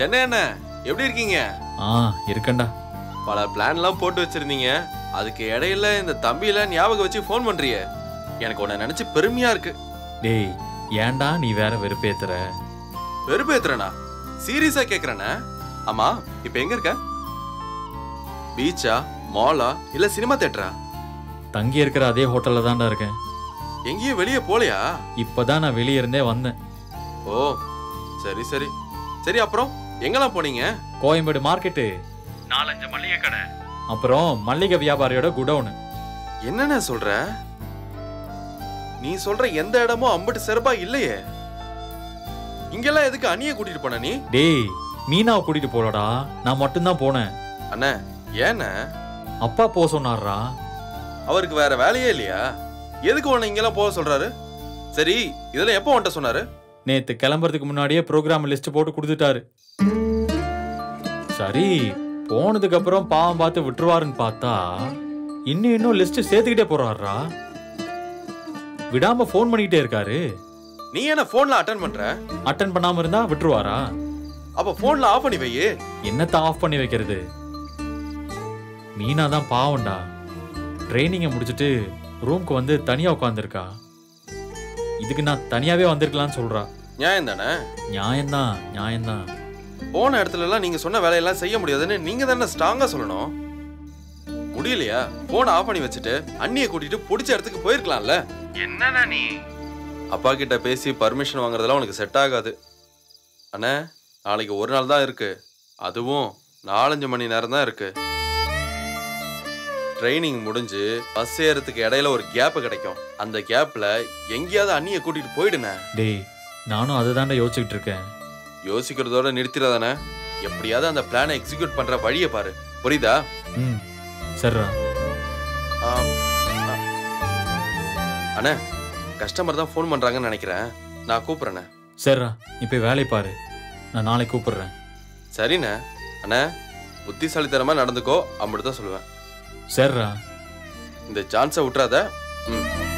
சென்னை என்ன எப்படி இருக்கீங்க ஆ இருக்கேன்டா பல பிளான்லாம் போட்டு வச்சிருந்தீங்க அதுக்கு இடையில இந்த தம்பியில ஞாபகம் வச்சு ஃபோன் பண்றியே எனக்கு உன்னை நினைச்சு பெருமையா இருக்கு டேய் ஏன்டா நீ வேற வெறுப்பேத்துற வெறுப்பேத்துறனா சீரியஸா கேக்குறேனே ஆமா இப்ப எங்க இருக்க பீச்சா மாலா இல்ல சினிமா தேட்டரா தங்கி இருக்கிற அதே ஹோட்டல்ல தான்டா இருக்கேன் எங்கேயும் வெளியே போலையா இப்பதான் நான் வெளியே இருந்தே வந்தேன் ஓ சரி சரி சரி அப்புறம் எங்கெல்லாம் போனீங்க கோயம்பேடு மார்க்கெட்டு நாலஞ்சு மல்லிகை கடை அப்புறம் மல்லிகை வியாபாரியோட குடவுனு என்னென்ன சொல்ற நீ சொல்ற எந்த இடமும் அம்பட்டு சிறப்பா இல்லையே இங்கெல்லாம் எதுக்கு அணிய கூட்டிட்டு போன நீ டேய் மீனாவை கூட்டிட்டு போலடா நான் மட்டும்தான் போனேன் அண்ணே ஏண்ணே அப்பா போக சொன்னார்ரா அவருக்கு வேற வேலையே இல்லையா எதுக்கு உன்னை இங்கெல்லாம் போக சொல்றாரு சரி இதெல்லாம் எப்போ உன்ட்ட சொன்னாரு நேத்து கிளம்புறதுக்கு முன்னாடியே ப்ரோக்ராம் லிஸ்ட் போட்டு கொடுத்துட்டாரு சரி போனதுக்கு அப்புறம் பாவம் பார்த்து விட்டுருவாருன்னு பார்த்தா இன்னும் இன்னும் லிஸ்ட் சேர்த்துக்கிட்டே போறாருடா விடாம ஃபோன் பண்ணிக்கிட்டே இருக்காரு நீ என்ன போன்ல அட்டன் பண்ற அட்டன் பண்ணாம இருந்தா விட்டுருவாரா அப்ப போன்ல ஆஃப் பண்ணி வையே என்னத்த ஆஃப் பண்ணி வைக்கிறது மீனா தான் பாவம்டா ட்ரைனிங்கை முடிச்சுட்டு ரூம்க்கு வந்து தனியா உட்காந்துருக்கா இதுக்கு நான் தனியாவே வந்திருக்கலாம்னு சொல்றா நியாயம் தானே நியாயம்தான் நியாயம்தான் போன இடத்துல எல்லாம் நீங்க சொன்ன வேலையெல்லாம் செய்ய முடியாதுன்னு நீங்க தானே ஸ்ட்ராங்கா சொல்லணும் முடியலையா போனை ஆஃப் பண்ணி வச்சுட்டு அண்ணிய கூட்டிட்டு பிடிச்ச இடத்துக்கு போயிருக்கலாம்ல என்னண்ணா நீ அப்பா கிட்ட பேசி பர்மிஷன் வாங்குறதெல்லாம் உனக்கு செட் ஆகாது அண்ணே நாளைக்கு ஒரு நாள் தான் இருக்கு அதுவும் நாலஞ்சு மணி நேரம் தான் இருக்கு ட்ரைனிங் முடிஞ்சு பஸ் ஏறதுக்கு இடையில ஒரு கேப் கிடைக்கும் அந்த கேப்ல எங்கேயாவது அண்ணிய கூட்டிட்டு போயிடுனே டேய் நானும் அதை தாண்டா யோசிச்சுக்கிட்டு இருக்கேன் யோசிக்கிறதோட நிறுத்திடாதானே எப்படியாவது அந்த பிளானை எக்ஸிக்யூட் பண்ற வழியை பாரு புரியுதா ம் சரிடா ஆம். அ- அண்ணே கஸ்டமர் தான் ஃபோன் பண்றாங்கன்னு நினைக்கிறேன் நான் கூப்பிடுறேண்ணே சரிடா நீ போய் வேலையை பாரு நான் நாளைக்கு கூப்பிடுறேன் சரிண்ணே அண்ணே புத்திசாலித்தனமா நடந்துக்கோ அப்படி தான் சொல்லுவேன் சரிடா இந்த சான்ஸை விட்டுறாத ம்